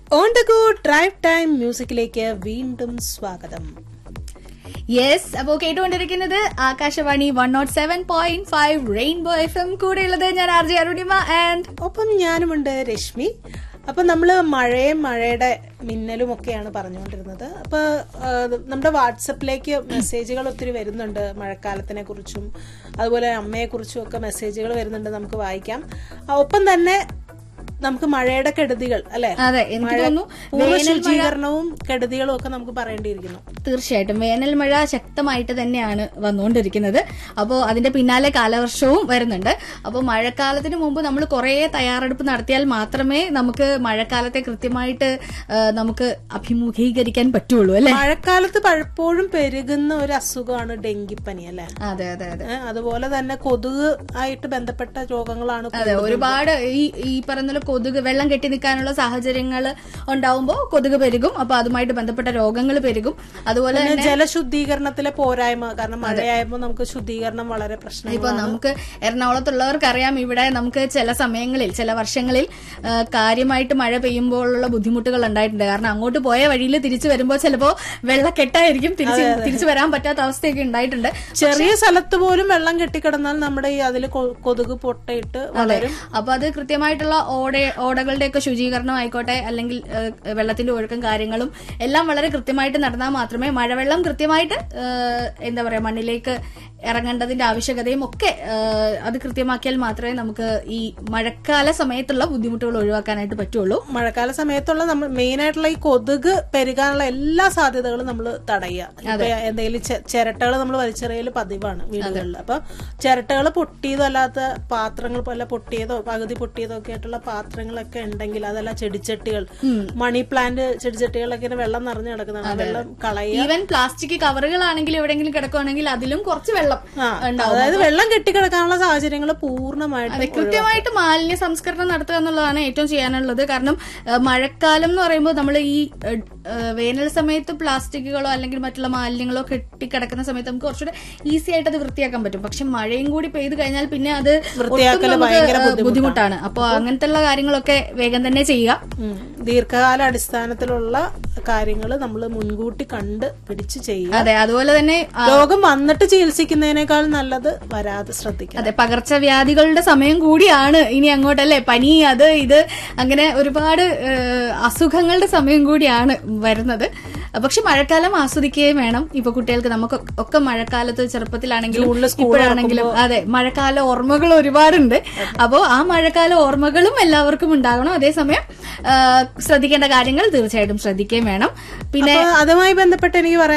On the go drive time മ്യൂസിക്കിലേക്ക് വീണ്ടും സ്വാഗതം യെസ് അപ്പോ കേട്ടുകൊണ്ടിരിക്കുന്നത് Akashvani one not seven point five rainbow F M കൂടെയുള്ളത് ഞാൻ ആർ ജെ അരുണിമ ആൻഡ് ഒപ്പം ഞാനുമുണ്ട് രശ്മി അപ്പൊ നമ്മള് മഴയും മഴയുടെ മിന്നലും ഒക്കെയാണ് പറഞ്ഞുകൊണ്ടിരുന്നത് അപ്പൊ ആ, നമ്മുടെ വാട്സപ്പിലേക്ക് മെസ്സേജുകൾ ഒത്തിരി വരുന്നുണ്ട് മഴക്കാലത്തിനെ കുറിച്ചും അതുപോലെ അമ്മയെ കുറിച്ചും ഒക്കെ മെസ്സേജുകൾ വരുന്നുണ്ട് നമുക്ക് വായിക്കാം ആ, ഒപ്പം തന്നെ നമുക്ക് മഴയുടെ കെടുതികൾ അല്ലെ അതെ എനിക്ക് തോന്നുന്നു പൂർണ്ണ ശുചീകരണവും കെടുതികളും ഒക്കെ നമുക്ക് പറയേണ്ടിയിരിക്കുന്നു തീർച്ചയായിട്ടും വേനൽ മഴ ശക്തമായിട്ട് തന്നെയാണ് വന്നുകൊണ്ടിരിക്കുന്നത് അപ്പോൾ അതിന്റെ പിന്നാലെ കാലവർഷവും വരുന്നുണ്ട് അപ്പോൾ മഴക്കാലത്തിന് മുമ്പ് നമ്മൾ കുറേ തയ്യാറെടുപ്പ് നടത്തിയാൽ മാത്രമേ നമുക്ക് മഴക്കാലത്തെ കൃത്യമായിട്ട് ആ, നമുക്ക് അഭിമുഖീകരിക്കാൻ പറ്റുള്ളൂ അല്ലെ മഴക്കാലത്ത് പലപ്പോഴും പെരുകുന്ന ഒരു അസുഖമാണ് ഡെങ്കിപ്പനി അല്ലെ അതെ അതെ അതെ ഏ, അതുപോലെ തന്നെ കൊതുക് ആയിട്ട് ബന്ധപ്പെട്ട രോഗങ്ങളാണ് അതെ ഒരുപാട് ഈ ഈ പറയുന്ന പോലെ കൊതുക് വെള്ളം കെട്ടി നിൽക്കാനുള്ള സാഹചര്യങ്ങൾ ഉണ്ടാവുമ്പോൾ കൊതുക് പെരുകും അപ്പൊ അതുമായിട്ട് ബന്ധപ്പെട്ട രോഗങ്ങൾ പെരുകും അതുപോലെ പിന്നെ ജലശുദ്ധീകരണത്തിലെ പോരായ്മ കാരണം മഴയായപ്പോൾ നമുക്ക് ശുദ്ധീകരണം വളരെ പ്രശ്നം ഇപ്പൊ നമുക്ക് എറണാകുളത്തുള്ളവർക്കറിയാം ഇവിടെ നമുക്ക് ചില സമയങ്ങളിൽ ചില വർഷങ്ങളിൽ ആ, കാര്യമായിട്ട് മഴ പെയ്യുമ്പോഴുള്ള ബുദ്ധിമുട്ടുകൾ ഉണ്ടായിട്ടുണ്ട് കാരണം അങ്ങോട്ട് പോയ വഴിയിൽ തിരിച്ചു വരുമ്പോൾ ചിലപ്പോ വെള്ളക്കെട്ടായിരിക്കും തിരിച്ച് തിരിച്ചു വരാൻ പറ്റാത്ത അവസ്ഥയൊക്കെ ഉണ്ടായിട്ടുണ്ട് ചെറിയ സ്ഥലത്ത് പോലും വെള്ളം കെട്ടിക്കിടന്നാൽ നമ്മുടെ ഈ അതിൽ കൊതുക് പൊട്ടയിട്ട് വളരും അപ്പൊ അത് കൃത്യമായിട്ടുള്ള ഓട ഓടകളുടെയൊക്കെ ശുചീകരണം ആയിക്കോട്ടെ അല്ലെങ്കിൽ ഏഹ്, വെള്ളത്തിന്റെ ഒഴുക്കും കാര്യങ്ങളും എല്ലാം വളരെ കൃത്യമായിട്ട് നടന്നാൽ മാത്രമേ മഴവെള്ളം കൃത്യമായിട്ട് ഏഹ്, എന്താ പറയാ മണ്ണിലേക്ക് ഇറങ്ങേണ്ടതിന്റെ ആവശ്യകതയും ഒക്കെ ഏഹ്, അത് കൃത്യമാക്കിയാൽ മാത്രമേ നമുക്ക് ഈ മഴക്കാല സമയത്തുള്ള ബുദ്ധിമുട്ടുകൾ ഒഴിവാക്കാനായിട്ട് പറ്റുള്ളൂ മഴക്കാല സമയത്തുള്ള നമ്മൾ മെയിൻ ആയിട്ടുള്ള ഈ കൊതുക് പെരുകാനുള്ള എല്ലാ സാധ്യതകളും നമ്മൾ തടയുക ഇപ്പൊ എന്തെങ്കിലും ചിരട്ടകൾ നമ്മൾ വലിച്ചെറിയൽ പതിവാണ് വീടുകളിൽ അപ്പൊ ചിരട്ടകൾ പൊട്ടിയതോ അല്ലാത്ത പാത്രങ്ങൾ പോലെ പൊട്ടിയതോ പകുതി പൊട്ടിയതോ ഒക്കെ ആയിട്ടുള്ള പാത്രങ്ങളൊക്കെ ഉണ്ടെങ്കിൽ അതല്ല ചെടിച്ചട്ടികൾ മണി പ്ലാന്റ് ചെടിച്ചട്ടികളൊക്കെ ഇങ്ങനെ വെള്ളം നിറഞ്ഞു കിടക്കുന്നതാണ് ആ വെള്ളം കളയുക ഈവൻ പ്ലാസ്റ്റിക് കവറുകളാണെങ്കിൽ എവിടെയെങ്കിലും കിടക്കുവാണെങ്കിൽ അതിലും കുറച്ച് വെള്ളം ആ, ഉണ്ടാവും അതായത് വെള്ളം കെട്ടിക്കിടക്കാനുള്ള സാഹചര്യങ്ങൾ പൂർണ്ണമായിട്ടും അതെ കൃത്യമായിട്ട് മാലിന്യ സംസ്കരണം നടത്തുക എന്നുള്ളതാണ് ഏറ്റവും ചെയ്യാനുള്ളത് കാരണം ഏഹ്, മഴക്കാലം എന്ന് പറയുമ്പോൾ നമ്മൾ ഈ ഏഹ്, ഏഹ്, വേനൽ സമയത്ത് പ്ലാസ്റ്റിക്കുകളോ അല്ലെങ്കിൽ മറ്റുള്ള മാലിന്യങ്ങളോ കെട്ടിക്കിടക്കുന്ന സമയത്ത് നമുക്ക് കുറച്ചുകൂടെ ഈസി ആയിട്ട് അത് വൃത്തിയാക്കാൻ പറ്റും പക്ഷെ മഴയും കൂടി പെയ്ത് കഴിഞ്ഞാൽ പിന്നെ അത് ഒട്ടും വൃത്തിയാക്കല് നമുക്ക്, ഭയങ്കര ഏഹ്, ബുദ്ധിമുട്ടാണ് അപ്പോൾ അങ്ങനത്തെ ഉള്ള കാര്യങ്ങളൊക്കെ വേഗം തന്നെ ചെയ്യുക ഉം. ദീർഘകാല അടിസ്ഥാനത്തിലുള്ള കാര്യങ്ങൾ നമ്മൾ മുൻകൂട്ടി കണ്ട് പിടിച്ച് ചെയ്യുക അതെ അതുപോലെ തന്നെ ആ, രോഗം വന്നിട്ട് ചികിത്സിക്കുന്നതിനേക്കാൾ നല്ലത് വരാതെ ശ്രദ്ധിക്കുക അതെ പകർച്ചവ്യാധികളുടെ സമയം കൂടിയാണ് ഇനി അങ്ങോട്ടല്ലേ പനി അത് ഇത് അങ്ങനെ ഒരുപാട് ഏഹ്, അസുഖങ്ങളുടെ സമയം കൂടിയാണ് വരുന്നത് പക്ഷെ മഴക്കാലം ആസ്വദിക്കുകയും വേണം ഇപ്പൊ കുട്ടികൾക്ക് നമുക്ക് ഒക്കെ മഴക്കാലത്ത് ചെറുപ്പത്തിലാണെങ്കിലും ജൂണില് സ്കൂൾ ഇപ്പോഴാണെങ്കിലും അതെ മഴക്കാല ഓർമ്മകൾ ഒരുപാടുണ്ട് അപ്പോൾ ആ മഴക്കാല ഓർമ്മകളും എല്ലാവർക്കും ഉണ്ടാകണം അതേസമയം ഏഹ്, ശ്രദ്ധിക്കേണ്ട കാര്യങ്ങൾ തീർച്ചയായിട്ടും ശ്രദ്ധിക്കുകയും വേണം പിന്നെ അപ്പൊ അതുമായി ബന്ധപ്പെട്ട് എനിക്ക് പറയാൻ